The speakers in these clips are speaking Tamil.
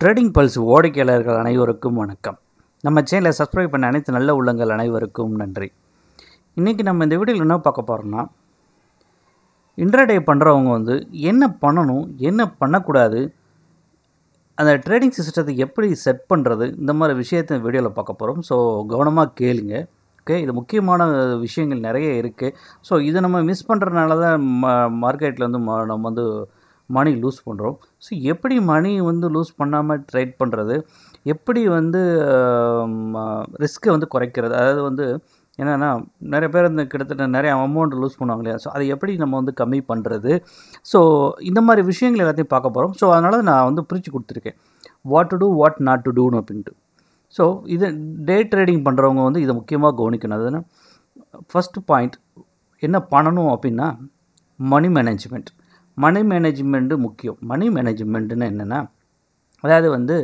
ட்ரேடிங் பல்ஸ் வாடிக்கையாளர்கள் அனைவருக்கும் வணக்கம் நம்ம சேனலை சப்ஸ்கிரைப் பண்ண அனைத்து நல்ல உள்ளங்கள் அனைவருக்கும் நன்றி இன்றைக்கி நம்ம இந்த வீடியோவில் என்ன பார்க்க போகிறோம்னா இன்ட்ராடே பண்ணுறவங்க வந்து என்ன பண்ணணும் என்ன பண்ணக்கூடாது அந்த ட்ரேடிங் சிஸ்டத்தை எப்படி செட் பண்ணுறது இந்த மாதிரி விஷயத்தை வீடியோவில் பார்க்க போகிறோம் ஸோ கவனமாக கேளுங்க ஓகே இது முக்கியமான விஷயங்கள் நிறைய இருக்குது ஸோ இதை நம்ம மிஸ் பண்ணுறதுனால தான் மா மார்க்கெட்டில் வந்து ம- நம்ம வந்து மணி லூஸ் பண்ணுறோம் ஸோ எப்படி மணி வந்து லூஸ் பண்ணாமல் ட்ரேட் பண்ணுறது எப்படி வந்து ரிஸ்க்கை வந்து குறைக்கிறது அதாவது வந்து என்னென்னா நிறைய பேர் இந்த கிட்டத்தட்ட நிறைய அமௌண்ட் லூஸ் பண்ணுவாங்க இல்லையா ஸோ அதை எப்படி நம்ம வந்து கம்மி பண்ணுறது ஸோ இந்த மாதிரி விஷயங்கள் எல்லாத்தையும் பார்க்க போகிறோம் ஸோ அதனால் நான் வந்து பிரித்து கொடுத்துருக்கேன் what to do what not to டூன்னு அப்படின்ட்டு ஸோ இது டே ட்ரேடிங் பண்ணுறவங்க வந்து இதை முக்கியமாக கவனிக்கணும் அதுனா ஃபஸ்ட்டு பாயிண்ட் என்ன பண்ணணும் அப்படின்னா மணி மேனேஜ்மெண்ட் மணி மேனேஜ்மெண்ட்டு முக்கியம் மணி மேனேஜ்மெண்ட்டுன்னு என்னென்னா அதாவது வந்து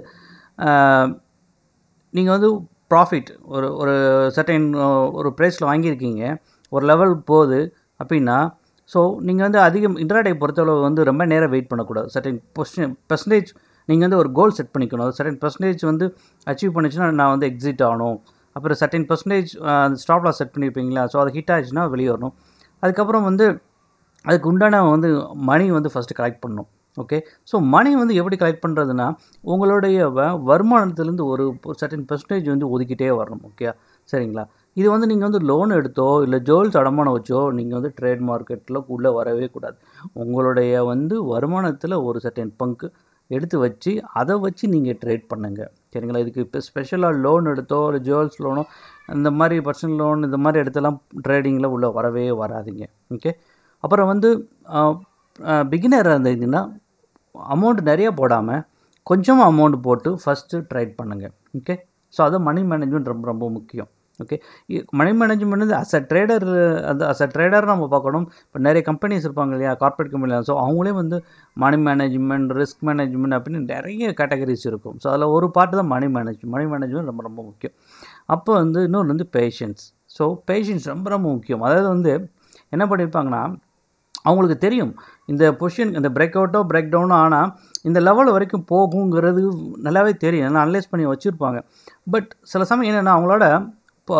நீங்கள் வந்து ப்ராஃபிட் ஒரு ஒரு சர்டைன் ஒரு ப்ரைஸில் வாங்கியிருக்கீங்க ஒரு லெவல் போகுது அப்படின்னா ஸோ நீங்கள் வந்து அதிகம் இன்ட்ராடே பொறுத்தளவு வந்து ரொம்ப நேரம் வெயிட் பண்ணக்கூடாது சர்டைன் பொசிஷன் பர்சன்டேஜ் நீங்கள் வந்து ஒரு கோல் செட் பண்ணிக்கணும் சர்டைன் பர்சன்டேஜ் வந்து அச்சீவ் பண்ணிச்சுன்னா நான் வந்து எக்ஸிட் ஆகணும் அப்புறம் certain percentage stop loss set பண்ணியிருப்பீங்களா ஸோ அது ஹிட் ஆச்சுன்னா வெளியே வரணும் அதுக்கப்புறம் வந்து அதுக்கு உண்டான வந்து மணி வந்து ஃபஸ்ட்டு கலெக்ட் பண்ணணும் ஓகே ஸோ மணி வந்து எப்படி கலெக்ட் பண்ணுறதுனா உங்களுடைய வ வருமானத்துலேருந்து ஒரு சர்டன் பர்சன்டேஜ் வந்து ஒதுக்கிட்டே வரணும் ஓகே சரிங்களா இது வந்து நீங்கள் வந்து லோன் எடுத்தோ இல்லை ஜுவல்ஸ் அடமானம் வச்சோ நீங்கள் வந்து ட்ரேட் மார்க்கெட்டில் உள்ளே வரவே கூடாது உங்களுடைய வந்து வருமானத்தில் ஒரு சர்டன் பங்கு எடுத்து வச்சு அதை வச்சு நீங்கள் ட்ரேட் பண்ணுங்கள் சரிங்களா இதுக்கு இப்போ ஸ்பெஷலாக லோன் எடுத்தோ இல்லை ஜுவல்ஸ் லோனோ இந்த மாதிரி பர்சனல் லோன் இந்த மாதிரி எடுத்தெல்லாம் ட்ரேடிங்கில் உள்ளே வரவே வராதீங்க ஓகே அப்புறம் வந்து பிகினராக இருந்தீங்கன்னா அமௌண்ட் நிறைய போடாமல் கொஞ்சமாக அமௌண்ட் போட்டு ஃபஸ்ட்டு ட்ரேட் பண்ணுங்கள் ஓகே ஸோ அது மணி மேனேஜ்மெண்ட் ரொம்ப ரொம்ப முக்கியம் ஓகே மணி மேனேஜ்மெண்ட் வந்து அஸ் அ ட்ரேடர் அது அஸ் அ ட்ரேடர் நம்ம பார்க்கணும் இப்போ நிறைய கம்பெனிஸ் இருப்பாங்க இல்லையா கார்ப்பரேட் கம்பெனியில் ஸோ அவங்களே வந்து மணி மேனேஜ்மெண்ட் ரிஸ்க் மேனேஜ்மெண்ட் அப்படின்னு நிறைய கேட்டகரிஸ் இருக்கும் ஸோ அதில் ஒரு பார்ட் தான் மணி மேனேஜ்மெண்ட் மணி மேனேஜ்மெண்ட் ரொம்ப ரொம்ப முக்கியம் அப்போ வந்து இன்னொன்று வந்து பேஷன்ஸ் ஸோ பேஷன்ஸ் ரொம்ப ரொம்ப முக்கியம் அதாவது வந்து என்ன பண்ணியிருப்பாங்கன்னா அவங்களுக்கு தெரியும் இந்த பொசிஷன் இந்த பிரேக் அவுட்டோ பிரேக் டவுனோ ஆனால் இந்த லெவல் வரைக்கும் போகுங்கிறது நல்லாவே தெரியும் ஏன்னா அனலைஸ் பண்ணி வச்சுருப்பாங்க பட் சில சமயம் என்னென்னா அவங்களோட இப்போ,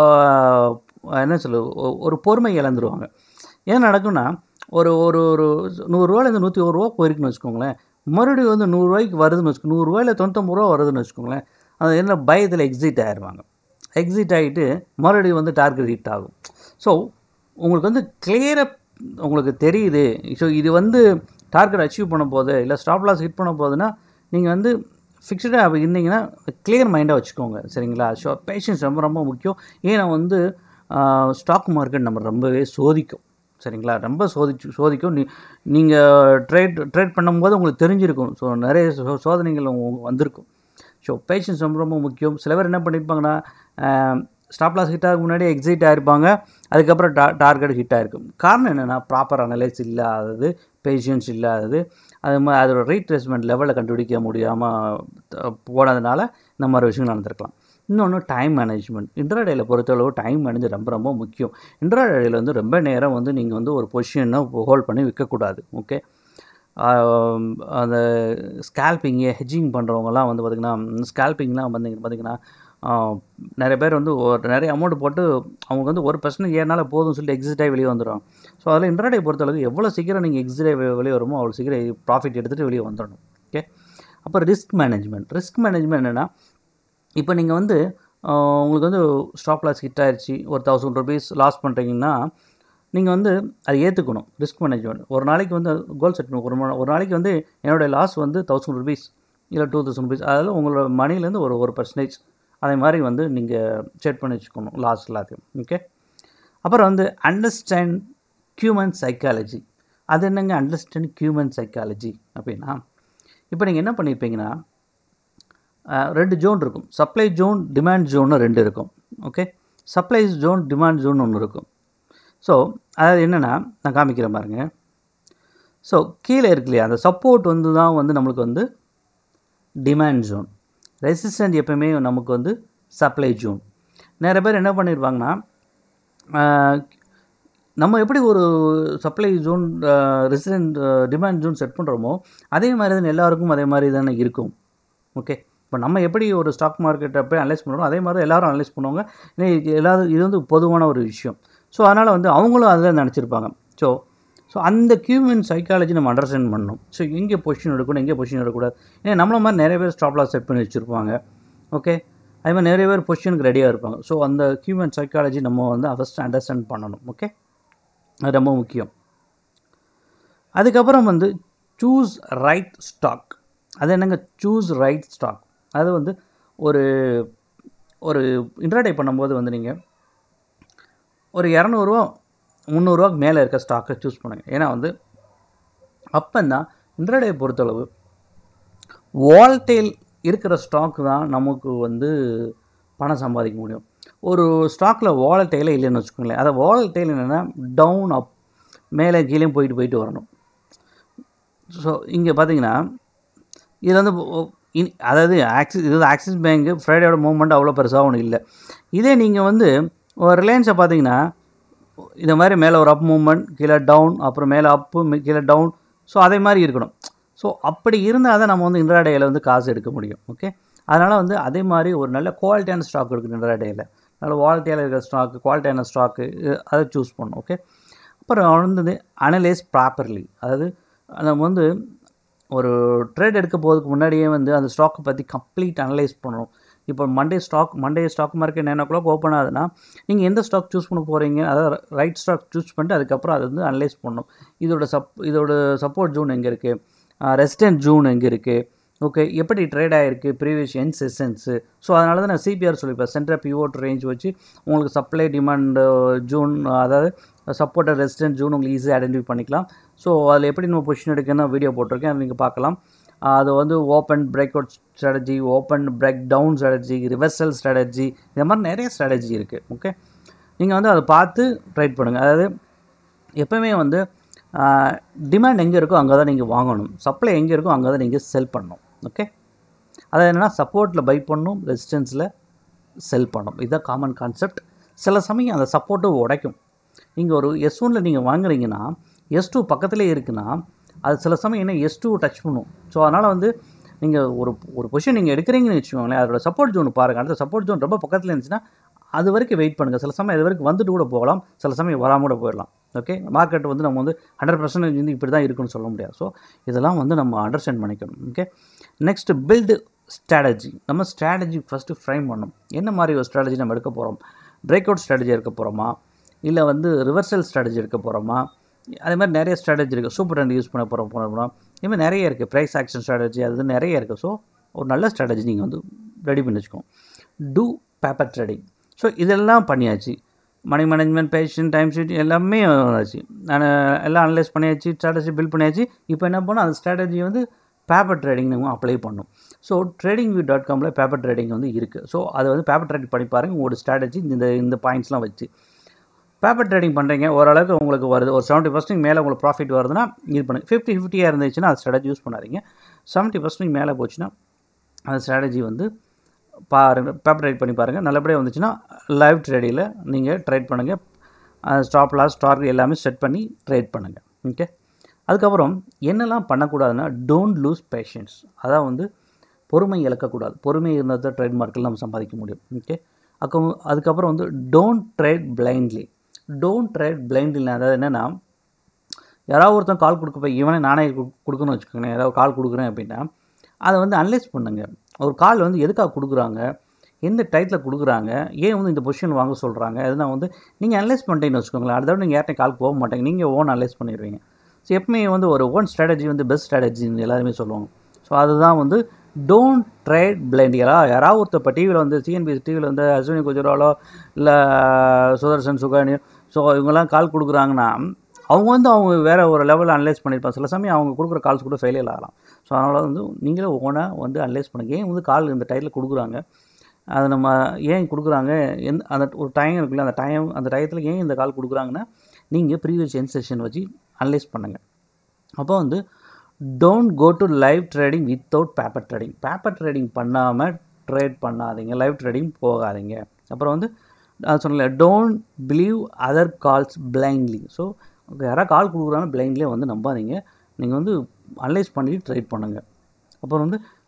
என்ன சொல்லு ஒ- ஒரு பொறுமை இழந்துருவாங்க ஏன் நடக்கும்னா ஒரு ஒரு ஒரு நூறுரூவாலேருந்து நூற்றி ஒரு ரூபா போயிருக்குன்னு வச்சுக்கோங்களேன் மறுபடியும் வந்து நூறுரூவாய்க்கு வருதுன்னு வச்சுக்கோ நூறுரூவாயில் தொண்ணூத்தொம்பது ரூபா வருதுன்னு வச்சுக்கோங்களேன் அது என்ன பயத்தில் எக்ஸிட் ஆயிடுவாங்க எக்ஸிட் ஆகிட்டு மறுபடியும் வந்து டார்கெட் ஹிட் ஆகும் ஸோ உங்களுக்கு வந்து கிளியராக உங்களுக்கு தெரியுது ஸோ இது வந்து டார்கெட் அச்சீவ் பண்ண போகுது இல்லை ஸ்டாப் லாஸ் ஹிட் பண்ண போகுதுன்னா நீங்கள் வந்து ஃபிக்ஸ்டாக இருந்தீங்கன்னா கிளியர் மைண்டாக வச்சுக்கோங்க சரிங்களா ஸோ பேஷன்ஸ் ரொம்ப ரொம்ப முக்கியம் ஏன்னா வந்து ஸ்டாக் மார்க்கெட் நம்ம ரொம்பவே சோதிக்கும் சரிங்களா ரொம்ப சோதிச்சு சோதிக்கும் நீ நீங்கள் ட்ரேட் ட்ரேட் பண்ணும்போது உங்களுக்கு தெரிஞ்சிருக்கும் ஸோ நிறைய சோ- சோதனைகள் உங்களுக்கு வந்திருக்கும் ஸோ பேஷன்ஸ் ரொம்ப ரொம்ப முக்கியம் சில பேர் என்ன பண்ணியிருப்பாங்கன்னா ஸ்டாப் லாஸ் ஹிட் ஆகும் முன்னாடி எக்ஸிட் ஆகிருப்பாங்க அதுக்கப்புறம் டா டார்கெட் ஹிட் ஆகிருக்கும் காரணம் என்னென்னா ப்ராப்பர் அனலைஸ் இல்லாதது பேஷன்ஸ் இல்லாதது அது மாதிரி அதோட ரீட்ரேஸ்மெண்ட் லெவலை கண்டுபிடிக்க முடியாமல் போனதுனால இந்த மாதிரி விஷயங்கள் நடந்திருக்கலாம் இன்னொன்று டைம் மேனேஜ்மெண்ட் இன்ட்ராடேயில் பொறுத்தளவு டைம் மேனேஜ் ரொம்ப ரொம்ப முக்கியம் இன்ட்ராடேயில் வந்து ரொம்ப நேரம் வந்து நீங்கள் வந்து ஒரு பொசிஷனை ஹோல்ட் பண்ணி விற்கக்கூடாது ஓகே ஆம், அந்த ஸ்கேல்பிங்கு ஹெஜிங் பண்ணுறவங்கலாம் வந்து பார்த்திங்கன்னா ஸ்கேல்பிங்லாம் வந்து பார்த்திங்கன்னா நிறைய பேர் வந்து ஒரு நிறைய அமௌண்ட் போட்டு அவங்க வந்து ஒரு பர்சன்ட் ஏறினால போதும்னு சொல்லிட்டு எக்ஸிட் ஆகி வெளியே வந்துடும் ஸோ அதில் இன்ட்ராடே பொறுத்தளவுக்கு எவ்வளோ சீக்கிரம் நீங்கள் எக்ஸிட் ஆகி வெ- வெளியே வருமோ அவ்வளோ சீக்கிரம் ப்ராஃபிட் எடுத்துகிட்டு வெளியே வந்துடணும் ஓகே அப்புறம் ரிஸ்க் மேனேஜ்மெண்ட் ரிஸ்க் மேனேஜ்மெண்ட் என்னென்னா இப்போ நீங்கள் வந்து ஆஹ், உங்களுக்கு வந்து ஸ்டாப் லாஸ் ஹிட் ஆயிடுச்சு ஒரு தௌசண்ட் ருபீஸ் லாஸ் பண்ணுறீங்கன்னா நீங்கள் வந்து அதை ஏற்றுக்கணும் ரிஸ்க் மேனேஜ்மெண்ட் ஒரு நாளைக்கு வந்து கோல் செட் பண்ணணும் ஒரு ம- ஒரு நாளைக்கு வந்து என்னுடைய லாஸ் வந்து தௌசண்ட் ருபீஸ் இல்லை டூ தௌசண்ட் ருபீஸ் அதில் உங்களோட மணிலேருந்து ஒரு ஒரு பர்சன்டேஜ் அதே மாதிரி வந்து நீங்கள் செட் பண்ணி வச்சுக்கணும் லாஸ் எல்லாத்தையும் ஓகே அப்புறம் வந்து அண்டர்ஸ்டாண்ட் ஹியூமன் சைக்காலஜி அது என்னங்க அண்டர்ஸ்டாண்ட் ஹியூமன் சைக்காலஜி அப்படின்னா இப்போ நீங்கள் என்ன பண்ணியிருப்பீங்கன்னா அஹ், ரெண்டு ஜோன் இருக்கும் சப்ளை ஜோன் டிமாண்ட் ஜோன்னு ரெண்டு இருக்கும் okay supply zone demand zone ஒன்று இருக்கும் ஸோ அதாவது என்னென்னா நான் காமிக்கிறேன் பாருங்க ஸோ கீழே இருக்கு இல்லையா அந்த சப்போர்ட் வந்து தான் வந்து நம்மளுக்கு வந்து டிமாண்ட் ஜோன் ரெசிஸ்டன்ட் எப்பவுமே நமக்கு வந்து சப்ளை ஜோன் நிறைய பேர் என்ன பண்ணியிருப்பாங்கன்னா ஆஹ், நம்ம எப்படி ஒரு supply zone resistance demand zone set பண்ணுறோமோ அதே மாதிரி தான் எல்லாருக்கும் அதே மாதிரி தானே இருக்கும் ஓகே இப்போ நம்ம எப்படி ஒரு ஸ்டாக் மார்க்கெட்டை போய் அனலைஸ் பண்ணுறோம் அதே மாதிரி எல்லாரும் அனலைஸ் பண்ணுவாங்க ஏன்னா இது எல்லாரும் இது வந்து பொதுவான ஒரு விஷயம் ஸோ அதனால் வந்து அவங்களும் அதில் நினச்சிருப்பாங்க ஸோ ஸோ அந்த ஹியூமன் சைக்காலஜி நம்ம அண்டர்ஸ்டாண்ட் பண்ணணும் ஸோ எங்கே பொசிஷன் எடுக்கணும் எங்கே பொசிஷன் எடுக்கக்கூடாது ஏன்னா நம்மள மாதிரி நிறைய பேர் ஸ்டாப் லாஸ் செட் பண்ணி வச்சுருப்பாங்க ஓகே அதே மாதிரி நிறைய பேர் பொசிஷனுக்கு ரெடியாக இருப்பாங்க ஸோ அந்த ஹியூமன் சைக்காலஜி நம்ம வந்து ஃபஸ்ட்டு அண்டர்ஸ்டாண்ட் பண்ணணும் ஓகே அது ரொம்ப முக்கியம் அதுக்கப்புறம் வந்து சூஸ் ரைட் ஸ்டாக் அது என்னங்க சூஸ் ரைட் ஸ்டாக் அது வந்து ஒரு ஒரு இன்ட்ராடே பண்ணும்போது வந்து நீங்கள் ஒரு இரநூறுவா முந்நூறுரூவாக்கு மேலே இருக்க ஸ்டாக்கை சூஸ் பண்ணுங்கள் ஏன்னா வந்து அப்போ தான் இன்ட்ராடே பொறுத்தளவு வால்டேல் இருக்கிற ஸ்டாக் தான் நமக்கு வந்து பணம் சம்பாதிக்க முடியும் ஒரு ஸ்டாக்கில் வாலட்டைலே இல்லைன்னு வச்சுக்கோங்களேன் அதை வாலட்டைல் என்னென்னா டவுன் அப் மேலே கீழே போயிட்டு போயிட்டு வரணும் ஸோ இங்கே பார்த்தீங்கன்னா இது வந்து ஒ- இனி- அதாவது ஆக்சிஸ் இது ஆக்சிஸ் பேங்க்கு ஃப்ரைடேயோட மூவ்மெண்ட் அவ்வளோ பெருசாக ஒன்றும் இல்லை இதே நீங்கள் வந்து ஒரு ரிலையன்ஸை பார்த்தீங்கன்னா இந்த மாதிரி மேலே ஒரு அப் மூவ்மெண்ட் கீழே டவுன் அப்புறம் மேலே அப்பு கீழே டவுன் ஸோ அதே மாதிரி இருக்கணும் ஸோ அப்படி இருந்தால் தான் நம்ம வந்து இன்ட்ராடேயில் வந்து காசு எடுக்க முடியும் ஓகே அதனால் வந்து அதே மாதிரி ஒரு நல்ல குவாலிட்டியான ஸ்டாக் இருக்குது இன்ட்ராடேயில் நல்ல குவாலிட்டியாக இருக்கிற ஸ்டாக்கு குவாலிட்டியான ஸ்டாக்கு அதை சூஸ் பண்ணணும் ஓகே அப்புறம் வந்து அனலைஸ் ப்ராப்பர்லி அதாவது நம்ம வந்து ஒரு ட்ரேட் எடுக்க போகிறதுக்கு முன்னாடியே வந்து அந்த ஸ்டாக்கை பற்றி கம்ப்ளீட் அனலைஸ் பண்ணணும் இப்போ Monday stock Monday stock market nine o'clock open ஆகுதுன்னா நீங்கள் எந்த ஸ்டாக் சூஸ் பண்ண போகிறீங்க அதாவது ரைட் ஸ்டாக் சூஸ் பண்ணிட்டு அதுக்கப்புறம் அதை வந்து அனலைஸ் பண்ணணும் இதோட சப் இதோட சப்போர்ட் ஜோன் எங்கே இருக்குது ரெசிடென்ட் ஜோன் எங்கே இருக்குது ஓகே எப்படி ட்ரேட் ஆகிருக்கு ப்ரீவியஸ் என் செஷன்ஸு ஸோ அதனால தான் நான் சிபிஆர் சொல்லியிருப்பேன் சென்டர் பிவோட் ரேஞ்ச் வச்சு உங்களுக்கு சப்ளை டிமாண்ட் ஜூன் அதாவது சப்போர்ட்டர் ரெசிடென்ட் ஜூன் உங்களுக்கு ஈஸியாக ஐடென்டிஃபை பண்ணிக்கலாம் ஸோ அதில் எப்படி நம்ம பொசிஷன் எடுக்கணும் வீடியோ போட்டிருக்கேன் அதை நீங்கள் பார்க்கலாம் ஆஹ் அது வந்து open break out strategy open break down strategy reversal strategy இந்த மாதிரி நிறைய ஸ்ட்ராட்டஜி இருக்குது ஓகே நீங்கள் வந்து அதை பார்த்து ட்ரைட் பண்ணுங்கள் அதாவது எப்பவுமே வந்து டிமாண்ட் எங்கே இருக்கோ அங்கே தான் நீங்கள் வாங்கணும் சப்ளை எங்கே இருக்கோ அங்கே தான் நீங்கள் செல் பண்ணணும் ஓகே அது என்னென்னா சப்போர்ட்டில் பை பண்ணணும் ரெசிஸ்டன்ஸில் செல் பண்ணணும் இதுதான் காமன் கான்செப்ட் சில சமயம் அந்த சப்போர்ட்டு உடைக்கும் நீங்கள் ஒரு எஸ் ஒனில் நீங்கள் வாங்குறீங்கன்னா எஸ் டூ பக்கத்துலேயே இருக்குன்னா அது சில சமயம் என்ன எஸ் டூ டச் பண்ணும் ஸோ அதனால் வந்து நீங்கள் ஒரு ஒரு பொசிஷன் நீங்கள் எடுக்கிறீங்கன்னு வச்சுக்கோங்களேன் அதோட சப்போர்ட் ஜோன் பாருங்கள் அடுத்த சப்போர்ட் ஜோன் ரொம்ப பக்கத்தில் இருந்துச்சுன்னா அது வரைக்கும் வெயிட் பண்ணுங்கள் சில சமயம் அது வரைக்கும் வந்துட்டு கூட போகலாம் சில சமயம் வராமல் கூட போயிடலாம் ஓகே மார்க்கெட் வந்து நம்ம வந்து ஹண்ட்ரட் பர்சன்டேஜ் வந்து இப்படி தான் இருக்குன்னு சொல்ல முடியாது ஸோ இதெல்லாம் வந்து நம்ம அண்டர்ஸ்டாண்ட் பண்ணிக்கணும் ஓகே நெக்ஸ்ட் பில்டு ஸ்ட்ராட்டஜி நம்ம ஸ்ட்ராட்டஜி ஃபஸ்ட்டு ஃப்ரேம் பண்ணணும் என்ன மாதிரி ஒரு ஸ்ட்ராட்டஜி நம்ம எடுக்க போகிறோம் பிரேக் அவுட் ஸ்ட்ராட்டஜி எடுக்க போகிறோமா இல்லை வந்து ரிவர்சல் ஸ்ட்ராட்டஜி எடுக்க போகிறோமா அதே மாதிரி நிறைய ஸ்ட்ராட்டஜி இருக்குது சூப்பர் ட்ரெண்ட் யூஸ் பண்ண போகிறோம் போகிறோம் இது மாதிரி நிறைய இருக்குது ப்ரைஸ் ஆக்ஷன் ஸ்ட்ராட்டஜி அது நிறைய இருக்குது ஸோ ஒரு நல்ல ஸ்ட்ராட்டஜி நீங்கள் வந்து ரெடி பண்ணி வச்சுக்கோங்க டூ பேப்பர் ட்ரேடிங் ஸோ இதெல்லாம் பண்ணியாச்சு money management patience time sheet எல்லாமே ஆச்சு நான் எல்லாம் அனலைஸ் பண்ணியாச்சு ஸ்ட்ராட்டஜி பில்ட் பண்ணியாச்சு இப்போ என்ன பண்ணோம் அந்த ஸ்ட்ராட்டஜி வந்து பேப்பர் ட்ரேடிங் நம்ம அப்ளை பண்ணணும் ஸோ ட்ரேடிங் வியூ டாட் காமில் பேப்பர் ட்ரேடிங் வந்து இருக்குது ஸோ அதை வந்து பேப்பர் ட்ரேடிங் பண்ணி பாருங்கள் உங்களோட ஸ்ட்ராட்டஜி இந்த இந்த பாயிண்ட்ஸ்லாம் வச்சு பேப்பர் ட்ரேடிங் பண்ணுறீங்க ஓரளவுக்கு உங்களுக்கு வருது ஒரு செவன்ட்டி பர்சன்ட் மேலே உங்களுக்கு ப்ராஃபிட் வருதுன்னா இது பண்ணுங்க ஃபிஃப்டி ஃபிஃப்டியாக இருந்துச்சுன்னா அந்த ஸ்ட்ராட்டஜி யூஸ் பண்ணாதீங்க செவன்ட்டி பர்சன்ட் மேலே போச்சுன்னா அந்த ஸ்ட்ராட்டஜி வந்து பாருங்கள் பேப்பர் ட்ரேட் பண்ணி பாருங்கள் நல்லபடியாக வந்துச்சுன்னா லைவ் ட்ரேடிங்கில் நீங்கள் ட்ரேட் பண்ணுங்கள் ஸ்டாப் லாஸ் ஸ்டாக் எல்லாமே செட் பண்ணி ட்ரேட் பண்ணுங்கள் ஓகே அதுக்கப்புறம் என்னெல்லாம் பண்ணக்கூடாதுன்னா டோன்ட் லூஸ் பேஷன்ஸ் அதான் வந்து பொறுமை இழக்கக்கூடாது பொறுமை இருந்தால் தான் ட்ரேட் மார்க்கெட்டில் நம்ம சம்பாதிக்க முடியும் ஓகே அக்கு அதுக்கப்புறம் வந்து don't trade blindly don't trade blindly அதாவது என்னென்னா யாராவது ஒருத்தன் கால் கொடுக்க போய் இவனே நானே கு- கொடுக்கணும்னு வச்சுக்கோங்களேன் ஏதாவது கால் கொடுக்குறேன் அப்படின்னா அதை வந்து அனலைஸ் பண்ணுங்க ஒரு கால் வந்து எதுக்காக கொடுக்குறாங்க எந்த டைத்தில் கொடுக்குறாங்க ஏன் வந்து இந்த பொசிஷன் வாங்க சொல்கிறாங்க அதுனா வந்து நீங்கள் அனலைஸ் பண்ணிட்டீங்கன்னு வச்சுக்கோங்களேன் அடுத்த நீங்கள் யார்ட்டையும் கால் போக மாட்டேங்க நீங்கள் ஓன் அனலைஸ் பண்ணிடுவீங்க ஸோ எப்பவுமே வந்து ஒரு ஓன் ஸ்ட்ராட்டஜி வந்து பெஸ்ட் ஸ்ட்ராட்டஜின்னு எல்லாருமே சொல்லுவாங்க ஸோ அதுதான் வந்து டோன்ட் ட்ரேட் பிளைண்ட் யாரா யாராவது ஒருத்தர் இப்போ டிவியில் வந்து சிஎன்பி டிவியில் வந்து அஸ்வினி குஜராலோ இல்லை சுதர்சன் சுகானி ஸோ இவங்கெல்லாம் கால் கொடுக்குறாங்கன்னா அவங்க வந்து அவங்க வேறு ஒரு லெவலில் அனலைஸ் பண்ணியிருப்பாங்க சில சமயம் அவங்க கொடுக்குற கால்ஸ் கூட ஃபெயிலியர் ஆகலாம் ஸோ அதனால் வந்து நீங்களே ஓனாக வந்து அனலைஸ் பண்ணுங்க ஏன் வந்து கால் இந்த டைத்தில் கொடுக்குறாங்க அது நம்ம ஏன் கொடுக்குறாங்க எந்த அந்த ஒரு டைம் இருக்குல்ல அந்த டைம் அந்த டயத்தில் ஏன் இந்த கால் கொடுக்குறாங்கன்னா நீங்கள் ப்ரீவியஸ் என் செஷன் வச்சு அனலைஸ் பண்ணுங்கள் அப்போ வந்து don't go to live trading without paper trading paper trading பண்ணாமல் ட்ரேட் பண்ணாதீங்க லைவ் ட்ரேடிங் போகாதீங்க அப்புறம் வந்து நான் சொன்னல don't believe other calls blindly so யாராவது கால் கொடுக்குறாங்க பிளைண்ட்லேயே வந்து நம்பாதீங்க நீங்கள் வந்து அனலைஸ் பண்ணிட்டு ட்ரேட் பண்ணுங்கள் அப்புறம் வந்து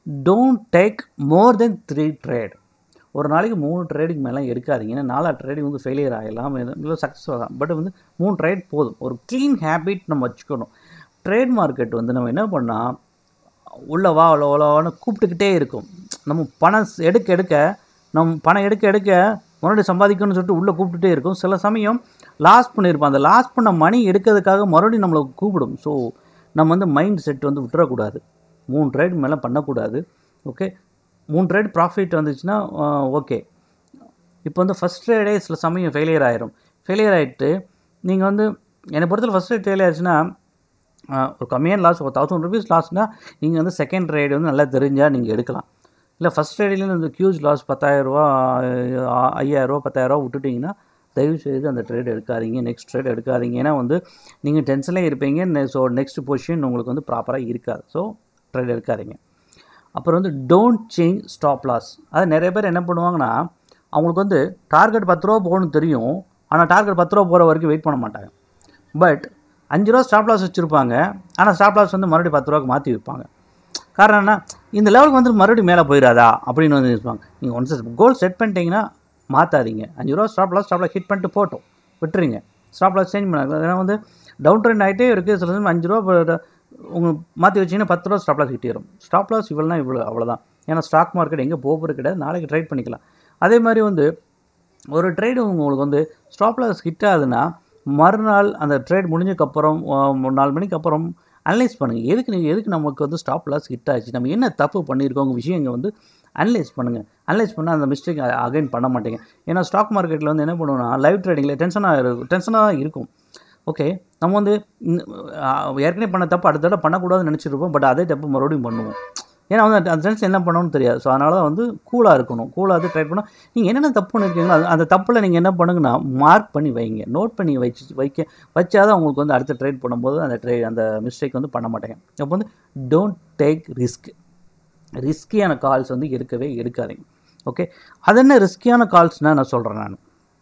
don't take more than three trade ஒரு நாளைக்கு மூணு ட்ரேடிங் மேலே எடுக்காதீங்க ஏன்னா நாலா ட்ரேடிங் வந்து ஃபெயிலியர் ஆகலாம் இல்லை சக்ஸஸ் ஆகலாம் பட் வந்து மூணு ட்ரேட் போதும் ஒரு க்ளீன் ஹேபிட் நம்ம வச்சுக்கணும் ட்ரேட் மார்க்கெட் வந்து நம்ம என்ன பண்ணால் உள்ள வா உள்ள உள்ளவான்னு கூப்பிட்டுக்கிட்டே இருக்கும் நம்ம பணம் ஸ் எடுக்க எடுக்க நம்ம பணம் எடுக்க எடுக்க மறுபடியும் சம்பாதிக்கணும்னு சொல்லிட்டு உள்ளே கூப்பிட்டுட்டே இருக்கும் சில சமயம் லாஸ் பண்ணியிருப்போம் அந்த லாஸ் பண்ண மணி எடுக்கிறதுக்காக மறுபடியும் நம்மளை கூப்பிடும் ஸோ நம்ம வந்து மைண்ட் செட் வந்து விட்டுறக்கூடாது மூணு ட்ரேட் மேலே பண்ணக்கூடாது ஓகே மூணு ட்ரேட் ப்ராஃபிட் வந்துச்சுன்னா ஓகே இப்போ வந்து ஃபஸ்ட் ட்ரேடே சில சமயம் ஃபெயிலியர் ஆயிரும் ஃபெயிலியர் ஆகிட்டு நீங்கள் வந்து என்னை பொறுத்தவரை ஃபஸ்ட் ட்ரேட் ஃபெயிலியர் ஆச்சுன்னா ஆஹ், ஒரு கம்மியான லாஸ் ஒரு தௌசண்ட் ருபீஸ் லாஸ்னால் நீங்கள் வந்து செகண்ட் ட்ரேட் வந்து நல்லா தெரிஞ்சால் நீங்கள் எடுக்கலாம் இல்லை ஃபஸ்ட் ட்ரேட்லேருந்து இந்த ஹியூஜ் லாஸ் பத்தாயிரரூபா ஐயாயிரரூபா பத்தாயிரரூபா விட்டுட்டிங்கன்னா தயவு செய்து அந்த ட்ரேட் எடுக்காதீங்க நெக்ஸ்ட் ட்ரேட் எடுக்காதீங்க ஏன்னா வந்து நீங்கள் டென்ஷன்லேயே இருப்பீங்க ஸோ நெக்ஸ்ட் பொசிஷன் உங்களுக்கு வந்து ப்ராப்பராக இருக்காது ஸோ ட்ரேட் எடுக்காதீங்க அப்புறம் வந்து டோன்ட் சேஞ்ச் ஸ்டாப் லாஸ் அது நிறைய பேர் என்ன பண்ணுவாங்கன்னா அவங்களுக்கு வந்து டார்கெட் பத்து ரூபா போகணும்னு தெரியும் ஆனால் டார்கெட் பத்து ரூபா போகிற வரைக்கும் வெயிட் பண்ண மாட்டாங்க பட் அஞ்சு ரூபா ஸ்டாப் லாஸ் வச்சுருப்பாங்க ஆனால் ஸ்டாப் லாஸ் வந்து மறுபடியும் பத்து ரூபாய்க்கு மாற்றி வைப்பாங்க காரணம் என்ன இந்த லெவலுக்கு வந்து மறுபடியும் மேலே போயிடாதா அப்படின்னு வந்து இருப்பாங்க நீங்கள் ஒன்ஸ் கோல் செட் பண்ணிட்டீங்கன்னா மாற்றாதீங்க அஞ்சு ரூபா stop loss stop loss hit பண்ணிட்டு போட்டோம் விட்டுருங்க ஸ்டாப் லாஸ் சேஞ்ச் பண்ணாங்க ஏன்னா வந்து டவுன் ட்ரெண்ட் ஆகிட்டே இருக்குது சில சமயம் அஞ்சு ரூபா உங்கள் மாற்றி வச்சிங்கன்னா பத்து ரூபா ஸ்டாப் லாஸ் கிட்டிடும் ஸ்டாப் லாஸ் இவ்வளோனா இவ்வளோ அவ்வளோதான் ஏன்னா ஸ்டாக் மார்க்கெட் எங்கே போகிறது கிடையாது நாளைக்கு ட்ரேட் பண்ணிக்கலாம் அதே மாதிரி வந்து ஒரு ட்ரேடு உங்களுக்கு வந்து ஸ்டாப் லாஸ் ஹிட் ஆகுதுன்னா மறுநாள் அந்த ட்ரேட் முடிஞ்சதுக்கப்புறம் மூணு நாலு மணிக்கு அப்புறம் அனலைஸ் பண்ணுங்கள் எதுக்கு நீங்கள் எதுக்கு நமக்கு வந்து ஸ்டாப் லாஸ் ஹிட் ஆச்சு நம்ம என்ன தப்பு பண்ணியிருக்கோங்க விஷயங்க வந்து அனலைஸ் பண்ணுங்கள் அனலைஸ் பண்ணால் அந்த மிஸ்டேக் அகைன் பண்ண மாட்டீங்க ஏன்னா ஸ்டாக் மார்க்கெட்டில் வந்து என்ன பண்ணுவோம்னா லைவ் ட்ரேடிங்கில் டென்ஷனாக இருக்கும் டென்ஷனாக தான் இருக்கும் ஓகே நம்ம வந்து இந்த- ஆ, ஏற்கனவே பண்ண தப்பு அடுத்த தடவை பண்ணக்கூடாதுன்னு நினச்சிருப்போம் பட் அதே தப்பு மறுபடியும் பண்ணுவோம் ஏன்னா வந்து அந்த- அந்த டென்ஷன் என்ன பண்ணணும்னு தெரியாது ஸோ அதனால தான் வந்து கூலாக இருக்கணும் கூலாக வந்து ட்ரை பண்ணணும் நீங்கள் என்னென்ன தப்பு பண்ணியிருக்கீங்களோ அது அந்த தப்பில் நீங்கள் என்ன பண்ணுங்கன்னா மார்க் பண்ணி வைங்க நோட் பண்ணி வச்சு வைக்க வச்சாதான் உங்களுக்கு வந்து அடுத்த ட்ரேட் பண்ணும்போது அந்த ட்ரே அந்த மிஸ்டேக் வந்து பண்ண மாட்டேங்க அப்போ வந்து டோன்ட் டேக் ரிஸ்க் ரிஸ்கியான கால்ஸ் வந்து எடுக்கவே எடுக்காதீங்க ஓகே அது என்ன ரிஸ்கியான கால்ஸ்னால் நான் சொல்கிறேன் நான்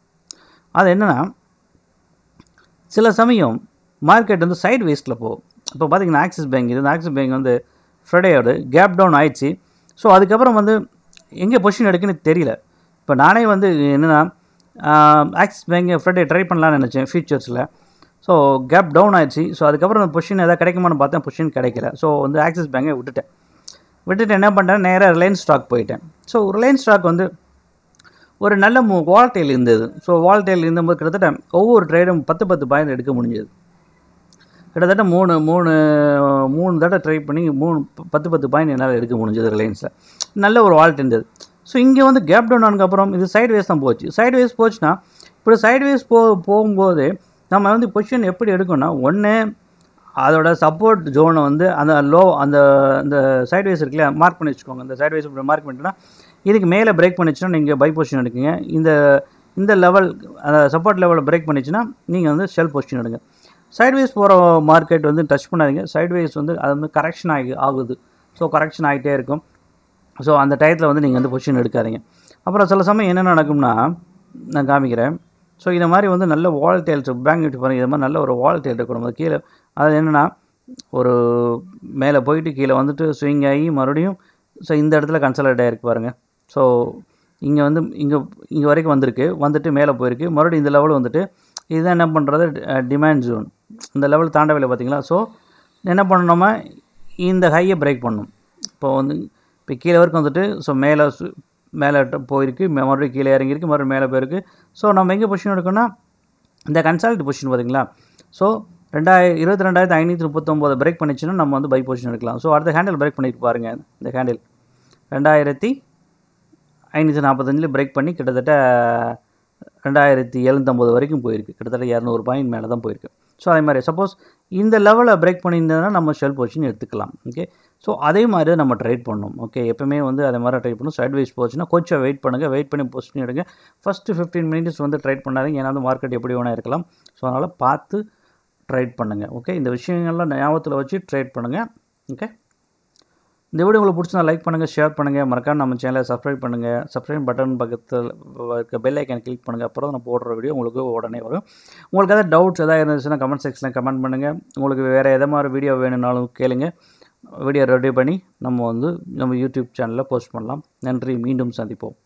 அது என்னென்னா சில சமயம் மார்க்கெட் வந்து சைடு வேஸ்ட்டில் போகும் இப்போ பார்த்தீங்கன்னா ஆக்சிஸ் பேங்க் இது ஆக்சிஸ் பேங்க் வந்து ஃப்ரைடேயோட கேப் டவுன் ஆயிடுச்சு ஸோ அதுக்கப்புறம் வந்து எங்கே பொசிஷன் எடுக்குன்னு தெரியல இப்போ நானே வந்து என்னென்னா ஆக்சிஸ் பேங்க் ஃப்ரைடே ட்ரை பண்ணலாம்னு நினச்சேன் ஃபியூச்சர்ஸில் ஸோ கேப் டவுன் ஆயிடுச்சு ஸோ அதுக்கப்புறம் அந்த பொசிஷன் எதாவது கிடைக்குமான்னு பார்த்தேன் பொசிஷன் கிடைக்கல ஸோ வந்து ஆக்சிஸ் பேங்கை விட்டுட்டேன் விட்டுட்டு என்ன பண்ணிட்டேன் நேராக ரிலையன்ஸ் ஸ்டாக் போயிட்டேன் ஸோ ரிலையன்ஸ் ஸ்டாக் வந்து ஒரு நல்ல வால்டெயில் இருந்தது ஸோ வால்டெயில் இருந்தபோது கிட்டத்தட்ட ஒவ்வொரு ட்ரேடும் பத்து பத்து பாயிண்ட் எடுக்க முடிஞ்சது கிட்டத்தட்ட மூணு மூணு மூணு தடவை ட்ரை பண்ணி மூணு ப- பத்து பத்து பாயிண்ட் என்னால் எடுக்க முடிஞ்சது ரிலையன்ஸில் நல்ல ஒரு வால்ட் இருந்தது ஸோ இங்கே வந்து கேப் டவுன் ஆனதுக்கப்புறம் இது சைடு வேஸ் தான் போச்சு சைடு வேஸ் போச்சுன்னா இப்படி சைடு வேஸ் போ போகும்போது நம்ம வந்து பொசிஷன் எப்படி எடுக்கணும்னா ஒன்று அதோட சப்போர்ட் ஜோனை வந்து அந்த லோ அந்த அந்த சைடு வேஸ் இருக்குல்ல மார்க் பண்ணி வச்சுக்கோங்க அந்த சைடு வேஸ் இப்படி மார்க் பண்ணிட்டுனா இதுக்கு மேலே பிரேக் பண்ணிச்சுன்னா நீங்கள் பை பொசிஷன் எடுக்குங்க இந்த இந்த லெவல் அந்த சப்போர்ட் லெவலில் பிரேக் பண்ணிச்சுன்னா நீங்கள் வந்து ஷெல் பொசிஷன் எடுங்க சைட்வேஸ் போகிற மார்க்கெட் வந்து டச் பண்ணாதீங்க சைட்வேஸ் வந்து அது வந்து கரெக்ஷன் ஆகி ஆகுது ஸோ கரெக்ஷன் ஆகிட்டே இருக்கும் ஸோ அந்த டயத்தில் வந்து நீங்கள் வந்து பொசிஷன் எடுக்காதீங்க அப்புறம் சில சமயம் என்ன நடக்கும்னா நான் காமிக்கிறேன் ஸோ இந்த மாதிரி வந்து நல்ல வால் டெயில்ஸ் பேங்க் நிஃப்டி பாருங்க இது மாதிரி நல்ல ஒரு வால் டெயில் இருக்கணும் அது கீழே அது என்னென்னா ஒரு மேலே போயிட்டு கீழே வந்துட்டு ஸ்விங் ஆகி மறுபடியும் ஸோ இந்த இடத்துல கன்சல்டேட் ஆகிருக்கு பாருங்கள் ஸோ இங்கே வந்து இங்கே இங்கே வரைக்கும் வந்திருக்கு வந்துட்டு மேலே போயிருக்கு மறுபடியும் இந்த லெவல் வந்துட்டு இதுதான் என்ன பண்ணுறது டிமாண்ட் ஜோன் இந்த லெவல் தாண்டவில்லை பார்த்தீங்களா ஸோ என்ன பண்ணணுமா இந்த ஹையை பிரேக் பண்ணணும் இப்போ வந்து இப்போ கீழே வரைக்கும் வந்துட்டு ஸோ மேலே சு- மேலே ட- போயிருக்கு மே- மறுபடியும் கீழே இறங்கியிருக்கு மறுபடியும் மேலே போயிருக்கு ஸோ நம்ம எங்கே பொசிஷன் எடுக்கணும்னா இந்த கன்சால்ட் பொசிஷன் பார்த்தீங்களா ஸோ ரெண்டாயிரம் இருபத்தி ரெண்டாயிரத்து ஐநூற்றி முப்பத்தொம்போது பிரேக் பண்ணிச்சுன்னா நம்ம வந்து பை பொசிஷன் எடுக்கலாம் ஸோ அடுத்த ஹேண்டில் பிரேக் பண்ணிட்டு பாருங்க இந்த ஹேண்டில் ரெண்டாயிரத்தி ஐநூற்றி நாற்பத்தஞ்சில் பிரேக் பண்ணி கிட்டத்தட்ட ரெண்டாயிரத்தி எழுநூத்தம்பது வரைக்கும் போயிருக்கு கிட்டத்தட்ட இரநூறு பாயிண்ட் மேலே தான் போயிருக்கு ஸோ அதே மாதிரி சப்போஸ் இந்த லெவலில் பிரேக் பண்ணியிருந்ததுன்னா நம்ம ஷெல் பொசிஷன் எடுத்துக்கலாம் ஓகே ஸோ அதே மாதிரி தான் நம்ம ட்ரேட் பண்ணணும் ஓகே எப்பவுமே வந்து அதே மாதிரி ட்ரேட் பண்ணணும் சைட் வைஸ் போச்சுன்னா கொஞ்சம் வெயிட் பண்ணுங்கள் வெயிட் பண்ணி பொசிஷன் எடுங்க ஃபஸ்ட்டு ஃபிஃப்டீன் மினிட்ஸ் வந்து ட்ரேட் பண்ணாதீங்க ஏன்னா வந்து மார்க்கெட் எப்படி வேணால் இருக்கலாம் ஸோ அதனால் பார்த்து ட்ரேட் பண்ணுங்கள் ஓகே இந்த விஷயங்கள்லாம் ஞாபகத்தில் வச்சு ட்ரேட் பண்ணுங்கள் ஓகே இந்த வீடியோ உங்களுக்கு பிடிச்சிருந்தா லைக் பண்ணுங்கள் ஷேர் பண்ணுங்கள் மறக்காம நம்ம சேனலை சப்ஸ்கிரைப் பண்ணுங்கள் சப்ஸ்கிரைப் பட்டன் பக்கத்தில் இருக்க பெல் ஐக்கன் கிளிக் பண்ணுங்கள் அப்புறம் தான் நான் போடுற வீடியோ உங்களுக்கு உடனே வரும் உங்களுக்கு எதாவது டவுட்ஸ் எதாவது இருந்துச்சுன்னா கமெண்ட் செக்ஷனில் கமெண்ட் பண்ணுங்கள் உங்களுக்கு வேறு எதை மாதிரி வீடியோ வேணும்னாலும் கேளுங்க வீடியோ ரெடி பண்ணி நம்ம வந்து நம்ம யூடியூப் சேனலில் போஸ்ட் பண்ணலாம் நன்றி மீண்டும் சந்திப்போம்